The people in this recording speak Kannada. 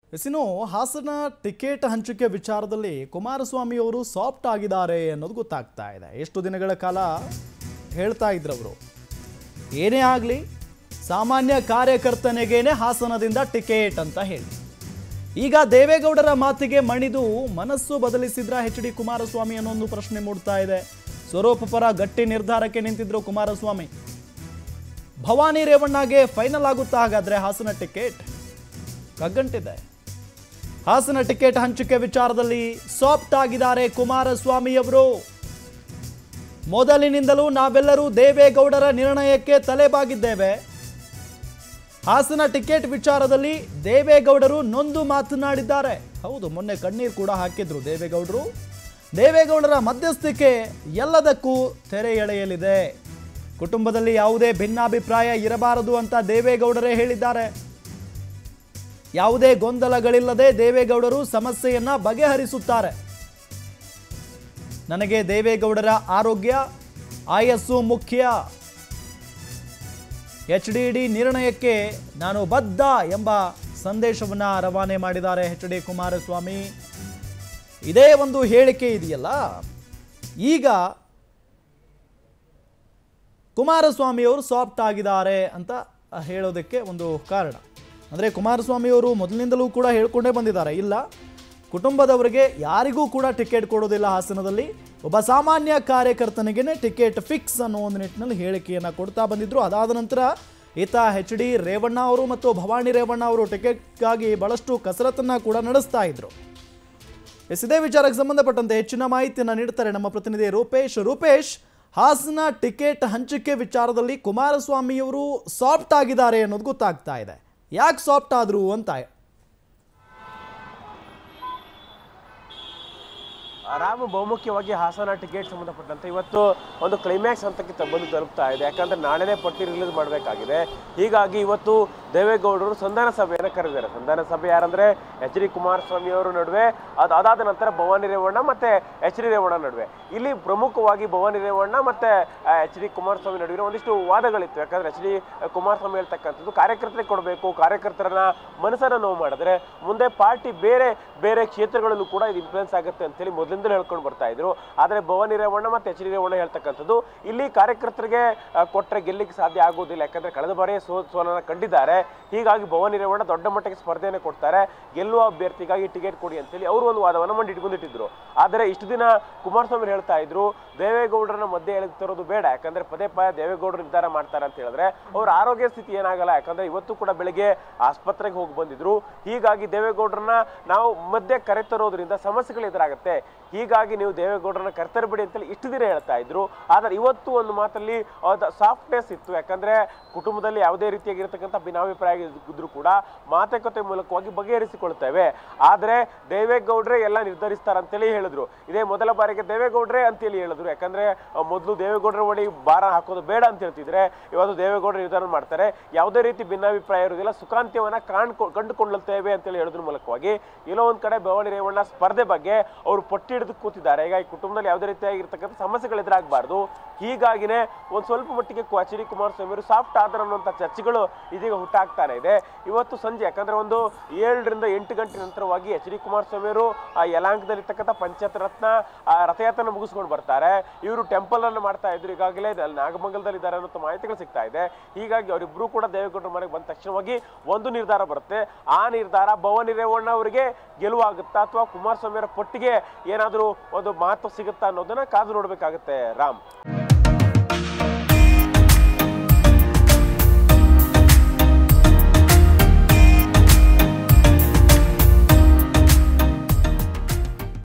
ಎಸಿನು ಹಾಸನ ಟಿಕೆಟ್ ಹಂಚಿಕೆ ವಿಚಾರದಲ್ಲಿ ಕುಮಾರಸ್ವಾಮಿ ಅವರು ಸಾಫ್ಟ್ ಆಗಿದ್ದಾರೆ ಅನ್ನೋದು ಗೊತ್ತಾಗ್ತಾ ಇದೆ ಎಷ್ಟು ದಿನಗಳ ಕಾಲ ಹೇಳ್ತಾ ಇದ್ರವರು ಏನೇ ಆಗಲಿ ಸಾಮಾನ್ಯ ಕಾರ್ಯಕರ್ತನಿಗೇನೆ ಹಾಸನದಿಂದ ಟಿಕೆಟ್ ಅಂತ ಹೇಳಿ ಈಗ ದೇವೇಗೌಡರ ಮಾತಿಗೆ ಮಣಿದು ಮನಸ್ಸು ಬದಲಿಸಿದ್ರ ಎಚ್ ಡಿ ಕುಮಾರಸ್ವಾಮಿ ಅನ್ನೋ ಒಂದು ಪ್ರಶ್ನೆ ಮೂಡ್ತಾ ಇದೆ ಸ್ವರೂಪ ಪರ ಗಟ್ಟಿ ನಿರ್ಧಾರಕ್ಕೆ ನಿಂತಿದ್ರು ಕುಮಾರಸ್ವಾಮಿ ಭವಾನಿ ರೇವಣ್ಣಗೆ ಫೈನಲ್ ಆಗುತ್ತಾ ಹಾಗಾದ್ರೆ ಹಾಸನ ಟಿಕೆಟ್ ಕಗ್ಗಂಟಿದೆ ಹಾಸನ ಟಿಕೆಟ್ ಹಂಚಿಕೆ ವಿಚಾರದಲ್ಲಿ ಸಾಫ್ಟ್ ಆಗಿದ್ದಾರೆ ಕುಮಾರಸ್ವಾಮಿ ಅವರು ಮೊದಲಿನಿಂದಲೂ ನಾವೆಲ್ಲರೂ ದೇವೇಗೌಡರ ನಿರ್ಣಯಕ್ಕೆ ತಲೆಬಾಗಿದ್ದೇವೆ ಹಾಸನ ಟಿಕೆಟ್ ವಿಚಾರದಲ್ಲಿ ದೇವೇಗೌಡರು ನೊಂದು ಮಾತನಾಡಿದ್ದಾರೆ ಹೌದು ಮೊನ್ನೆ ಕಣ್ಣೀರು ಕೂಡ ಹಾಕಿದ್ರು ದೇವೇಗೌಡರು ದೇವೇಗೌಡರ ಮಧ್ಯಸ್ಥಿಕೆ ಎಲ್ಲದಕ್ಕೂ ತೆರೆ ಎಳೆಯಲಿದೆ ಕುಟುಂಬದಲ್ಲಿ ಯಾವುದೇ ಭಿನ್ನಾಭಿಪ್ರಾಯ ಇರಬಾರದು ಅಂತ ದೇವೇಗೌಡರೇ ಹೇಳಿದ್ದಾರೆ ಯಾವುದೇ ಗೊಂದಲಗಳಿಲ್ಲದೆ ದೇವೇಗೌಡರು ಸಮಸ್ಯೆಯನ್ನ ಬಗೆಹರಿಸುತ್ತಾರೆ ನನಗೆ ದೇವೇಗೌಡರ ಆರೋಗ್ಯ ಆಯಸ್ಸು ಮುಖ್ಯ ಎಚ್ ಡಿ ಡಿ ನಿರ್ಣಯಕ್ಕೆ ನಾನು ಬದ್ಧ ಎಂಬ ಸಂದೇಶವನ್ನ ರವಾನೆ ಮಾಡಿದ್ದಾರೆ ಎಚ್ ಡಿ ಕುಮಾರಸ್ವಾಮಿ ಇದೇ ಒಂದು ಹೇಳಿಕೆ ಇದೆಯಲ್ಲ ಈಗ ಕುಮಾರಸ್ವಾಮಿ ಅವರು ಸಾಫ್ಟ್ ಆಗಿದ್ದಾರೆ ಅಂತ ಹೇಳೋದಕ್ಕೆ ಒಂದು ಕಾರಣ ಅಂದರೆ ಕುಮಾರಸ್ವಾಮಿ ಅವರು ಮೊದಲಿನಿಂದಲೂ ಕೂಡ ಹೇಳ್ಕೊಂಡೇ ಬಂದಿದ್ದಾರೆ ಇಲ್ಲ ಕುಟುಂಬದವರಿಗೆ ಯಾರಿಗೂ ಕೂಡ ಟಿಕೆಟ್ ಕೊಡೋದಿಲ್ಲ ಹಾಸನದಲ್ಲಿ ಒಬ್ಬ ಸಾಮಾನ್ಯ ಕಾರ್ಯಕರ್ತನಿಗೆ ಟಿಕೆಟ್ ಫಿಕ್ಸ್ ಅನ್ನೋ ಒಂದು ನಿಟ್ಟಿನಲ್ಲಿ ಹೇಳಿಕೆಯನ್ನು ಕೊಡ್ತಾ ಬಂದಿದ್ರು ಅದಾದ ನಂತರ ಈತ ಎಚ್ ಡಿ ರೇವಣ್ಣ ಅವರು ಮತ್ತು ಭವಾನಿ ರೇವಣ್ಣ ಅವರು ಟಿಕೆಟ್ಗಾಗಿ ಬಹಳಷ್ಟು ಕಸರತ್ತನ್ನ ಕೂಡ ನಡೆಸ್ತಾ ಇದ್ರು ಎಸ್ ಇದೇ ವಿಚಾರಕ್ಕೆ ಸಂಬಂಧಪಟ್ಟಂತೆ ಹೆಚ್ಚಿನ ಮಾಹಿತಿಯನ್ನು ನೀಡ್ತಾರೆ ನಮ್ಮ ಪ್ರತಿನಿಧಿ ರೂಪೇಶ್ ರೂಪೇಶ್ ಹಾಸನ ಟಿಕೆಟ್ ಹಂಚಿಕೆ ವಿಚಾರದಲ್ಲಿ ಕುಮಾರಸ್ವಾಮಿಯವರು ಸಾಫ್ಟ್ ಆಗಿದ್ದಾರೆ ಅನ್ನೋದು ಗೊತ್ತಾಗ್ತಾ ಇದೆ ಯಾಕೆ ಸಾಫ್ಟ್ ಆದ್ರು ಅಂತ ರಾಮ ಬಹುಮುಖ್ಯವಾಗಿ ಹಾಸನ ಟಿಕೆಟ್ ಸಂಬಂಧಪಟ್ಟಂತೆ ಇವತ್ತು ಒಂದು ಕ್ಲೈಮ್ಯಾಕ್ಸ್ ಹಂತಕ್ಕೆ ತ- ಬಂದು ತಲುಪ್ತಾ ಇದೆ ಯಾಕಂದ್ರೆ ನಾಳೆನೇ ಪಟ್ಟಿ ರಿಲೀಸ್ ಮಾಡಬೇಕಾಗಿದೆ ಹೀಗಾಗಿ ಇವತ್ತು ದೇವೇಗೌಡರು ಸಂಧಾನ ಸಭೆಯನ್ನು ಕರೆದಿದ್ದಾರೆ ಸಂಧಾನ ಸಭೆ ಯಾರಂದ್ರೆ ಎಚ್ ಡಿ ಕುಮಾರಸ್ವಾಮಿ ಅವರ ನಡುವೆ ಅದು ಅದಾದ ನಂತರ ಭವಾನಿ ರೇವಣ್ಣ ಮತ್ತೆ ಎಚ್ ಡಿ ರೇವಣ್ಣ ನಡುವೆ ಇಲ್ಲಿ ಪ್ರಮುಖವಾಗಿ ಭವಾನಿ ರೇವಣ್ಣ ಮತ್ತೆ ಎಚ್ ಡಿ ಕುಮಾರಸ್ವಾಮಿ ನಡುವೆ ಒಂದಿಷ್ಟು ವಾದಗಳಿತ್ತು ಯಾಕಂದ್ರೆ ಎಚ್ ಡಿ ಕುಮಾರಸ್ವಾಮಿ ಹೇಳ್ತಕ್ಕಂಥದ್ದು ಕಾರ್ಯಕರ್ತರಿಗೆ ಕೊಡಬೇಕು ಕಾರ್ಯಕರ್ತರನ್ನ ಮನಸ್ಸನ್ನ ನೋವು ಮಾಡಿದ್ರೆ ಮುಂದೆ ಪಾರ್ಟಿ ಬೇರೆ ಬೇರೆ ಕ್ಷೇತ್ರಗಳಲ್ಲೂ ಕೂಡ ಇದು ಇನ್ಫ್ಲುಯೆನ್ಸ್ ಆಗುತ್ತೆ ಅಂತೇಳಿ ಮೊದಲಿಂದಲೂ ಹೇಳ್ಕೊಂಡು ಬರ್ತಾ ಇದ್ರು ಆದರೆ ಭವಾನಿ ರೇವಣ್ಣ ಮತ್ತೆ ಎಚ್ ಡಿ ರೇವಣ್ಣ ಹೇಳ್ತಕ್ಕಂಥದ್ದು ಇಲ್ಲಿ ಕಾರ್ಯಕರ್ತರಿಗೆ ಆ, ಕೊಟ್ರೆ ಗೆಲ್ಲಿಕ್ಕೆ ಸಾಧ್ಯ ಆಗೋದಿಲ್ಲ ಯಾಕಂದ್ರೆ ಕಳೆದ ಬಾರಿ ಸೋ ಸೋಲನ್ನ ಕಂಡಿದ್ದಾರೆ ಹೀಗಾಗಿ ಭವಾನಿ ರೇವಣ್ಣ ದೊಡ್ಡ ಮಟ್ಟಕ್ಕೆ ಸ್ಪರ್ಧೆಯನ್ನು ಕೊಡ್ತಾರೆ ಗೆಲ್ಲುವ ಅಭ್ಯರ್ಥಿಗಾಗಿ ಟಿಕೆಟ್ ಕೊಡಿ ಅಂತೇಳಿ ಅವರು ಒಂದು ವಾದವನ್ನು ಮಂಡಿ ಇಟ್ಕೊಂಡಿಟ್ಟಿದ್ರು ಆದರೆ ಇಷ್ಟು ದಿನ ಕುಮಾರಸ್ವಾಮಿ ಹೇಳ್ತಾ ಇದ್ರು ದೇವೇಗೌಡರನ್ನ ಮಧ್ಯೆ ಎಳೆದು ತರೋದು ಬೇಡ ಯಾಕಂದ್ರೆ ಪದೇ ಪದೇ ದೇವೇಗೌಡರು ನಿರ್ಧಾರ ಮಾಡ್ತಾರೆ ಅಂತ ಹೇಳಿದ್ರೆ ಅವ್ರ ಆರೋಗ್ಯ ಸ್ಥಿತಿ ಏನಾಗಲ್ಲ ಯಾಕಂದ್ರೆ ಇವತ್ತು ಕೂಡ ಬೆಳಿಗ್ಗೆ ಆಸ್ಪತ್ರೆಗೆ ಹೋಗಿ ಬಂದಿದ್ರು ಹೀಗಾಗಿ ದೇವೇಗೌಡರನ್ನ ನಾವು ಮಧ್ಯೆ ಕರೆತರೋದ್ರಿಂದ ಸಮಸ್ಯೆಗಳು ಎದುರಾಗುತ್ತೆ ಹೀಗಾಗಿ ನೀವು ದೇವೇಗೌಡರನ್ನ ಕರೆತರಬೇಡಿ ಅಂತೇಳಿ ಇಷ್ಟು ದಿನ ಹೇಳ್ತಾ ಇದ್ರು ಆದರೆ ಇವತ್ತು ಒಂದು ಮಾತಲ್ಲಿ ಸಾಫ್ಟ್ನೆಸ್ ಇತ್ತು ಯಾಕಂದ್ರೆ ಕುಟುಂಬದಲ್ಲಿ ಯಾವುದೇ ರೀತಿಯಾಗಿರ್ತಕ್ಕಂಥ ಭಿನ್ನಾಭಿಪ್ರಾಯ ಇದ್ರೂ ಕೂಡ ಮಾತುಕತೆ ಮೂಲಕವಾಗಿ ಬಗೆಹರಿಸಿಕೊಳ್ತೇವೆ ಆದರೆ ದೇವೇಗೌಡ್ರೆ ಎಲ್ಲ ನಿರ್ಧರಿಸ್ತಾರಂತೇಳಿ ಹೇಳಿದ್ರು ಇದೇ ಮೊದಲ ಬಾರಿಗೆ ದೇವೇಗೌಡ್ರೆ ಅಂತೇಳಿ ಹೇಳಿದ್ರು ಯಾಕಂದ್ರೆ ಆ, ಮೊದಲು ದೇವೇಗೌಡರ ಒಡಿ ಭಾರ ಹಾಕೋದು ಬೇಡ ಅಂತ ಹೇಳ್ತಿದ್ರೆ ಇವತ್ತು ದೇವೇಗೌಡರು ನಿರ್ಧಾರ ಮಾಡ್ತಾರೆ ಯಾವುದೇ ರೀತಿ ಭಿನ್ನಾಭಿಪ್ರಾಯ ಇರುವುದಿಲ್ಲ ಸುಖಾಂತ್ಯವನ್ನ ಕಾಣ್ಕೊ ಕಂಡುಕೊಳ್ಳುತ್ತೇವೆ ಅಂತೇಳಿ ಹೇಳೋದ್ರ ಮೂಲಕವಾಗಿ ಎಲ್ಲೋ ಒಂದ್ ಕಡೆ ಭವಾನಿ ರೇವಣ್ಣ ಸ್ಪರ್ಧೆ ಬಗ್ಗೆ ಅವರು ಪಟ್ಟಿ ಹಿಡಿದು ಕೂತಿದ್ದಾರೆ ಈಗ ಈ ಕುಟುಂಬದಲ್ಲಿ ಯಾವುದೇ ರೀತಿಯಾಗಿರ್ತಕ್ಕಂಥ ಸಮಸ್ಯೆಗಳು ಎದುರಾಗಬಾರ್ದು ಹೀಗಾಗಿನೇ ಒಂದ್ ಸ್ವಲ್ಪ ಮಟ್ಟಿಗೆ ಕು- ಎಚ್ ಡಿ ಕುಮಾರಸ್ವಾಮಿ ಅವರು ಸಾಫ್ಟ್ ಆದ್ರ ಅನ್ನುವಂಥ ಚರ್ಚೆಗಳು ಇದೀಗ ಹುಟ್ಟಾಗ್ತಾನೆ ಇದೆ ಇವತ್ತು ಸಂಜೆ ಯಾಕಂದ್ರೆ ಒಂದು ಏಳರಿಂದ ಎಂಟು ಗಂಟೆ ನಂತರವಾಗಿ ಎಚ್ ಡಿ ಕುಮಾರಸ್ವಾಮಿ ಅವರು ಆ ಯಲಾಂಕದಲ್ಲಿರ್ತಕ್ಕಂಥ ಪಂಚಾಯತ್ ರತ್ನ ಆ ರಥಯಾತ್ರೆ ಮುಗಿಸ್ಕೊಂಡು ಬರ್ತಾರೆ ಇವರು ಟೆಂಪಲ್ ಅನ್ನು ಮಾಡ್ತಾ ಇದ್ರು ಈಗಾಗಲೇ ಅಲ್ಲಿ ನಾಗಮಂಗಲದಲ್ಲಿ ಇದ್ದಾರೆ ಅನ್ನೋ ಮಾಹಿತಿಗಳು ಸಿಗ್ತಾ ಇದೆ ಹೀಗಾಗಿ ಅವರಿಬ್ರು ಕೂಡ ದೇವೇಗೌಡರ ಮನೆಗೆ ಬಂದ ತಕ್ಷಣವಾಗಿ ಒಂದು ನಿರ್ಧಾರ ಬರುತ್ತೆ ಆ ನಿರ್ಧಾರ ಭವಾನಿ ರೇವಣ್ಣ ಅವರಿಗೆ ಗೆಲುವಾಗುತ್ತಾ ಅಥವಾ ಕುಮಾರಸ್ವಾಮಿ ಅವರ ಪಟ್ಟಿಗೆ ಏನಾದರೂ ಒಂದು ಮಾತು ಸಿಗುತ್ತಾ ಅನ್ನೋದನ್ನ ಕಾದು ನೋಡ್ಬೇಕಾಗುತ್ತೆ ರಾಮ್